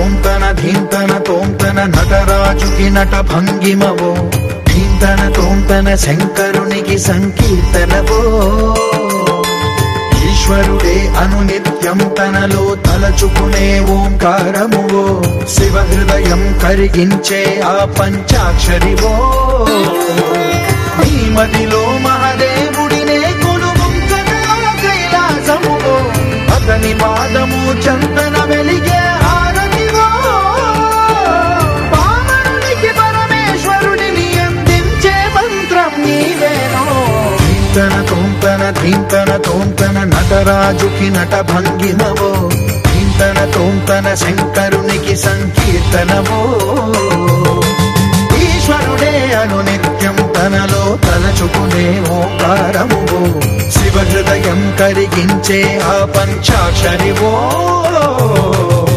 తోంతన ధీంతన తోంతన నటరాజుకి నట భంగిమవో ధీంతన తోంతన శంకరునికి సంకీర్తనవో ఈశ్వరుడే అనునిత్యం తనలో తలచుకునే ఓంకారమువో శివ హృదయం కరిగించే ఆ పంచాక్షరివో నీ మదిలో మహదేవుడినే కొలువుంచగా కైలాసమువో అతని పాదము చందన వెలిగే హారతివో పావనునికి పరమేశ్వరుడిని అందించే మంత్రం నీవేనో ధీంతన తోంతన ధీంతన తోంతన నటరాజుకి నట భంగిమవో ధీంతన తోంతన శంకరునికి సంకీర్తనవో ఈశ్వరుడే అను నిత్యం తనలో తలచుకునే ఓంకారమువో శివ హృదయం కరిగించే ఆ పంచాక్షరివో